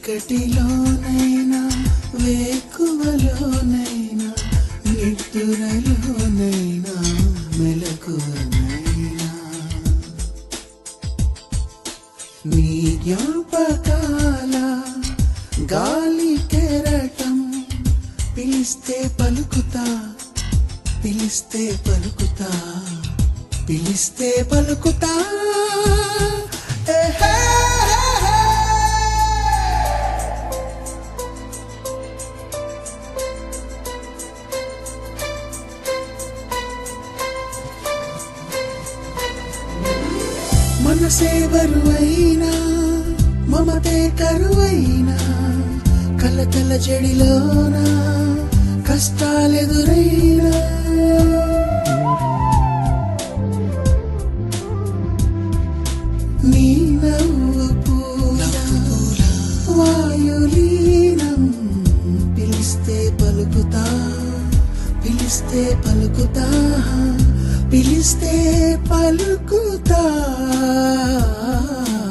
చీకటిలోనైనా వేకువలోనైనా నిద్దురలోనైనా మెలకువనైనా నీ జ్ఞాపకాల గాలి కెరటం పిలిస్తే పలుకుతా పిలిస్తే పలుకుతా పిలిస్తే పలుకుతా ఏ హే హే హే. మనసే బరువైనా మమతే కరువైనా కలకల చెడిలోనా కష్టాలెదురైనా నీ నవ్వు పూల వాయులీనం పిలిస్తే పలుకుతా పిలిస్తే పలుకుతా పిలిస్తే పలుకుతా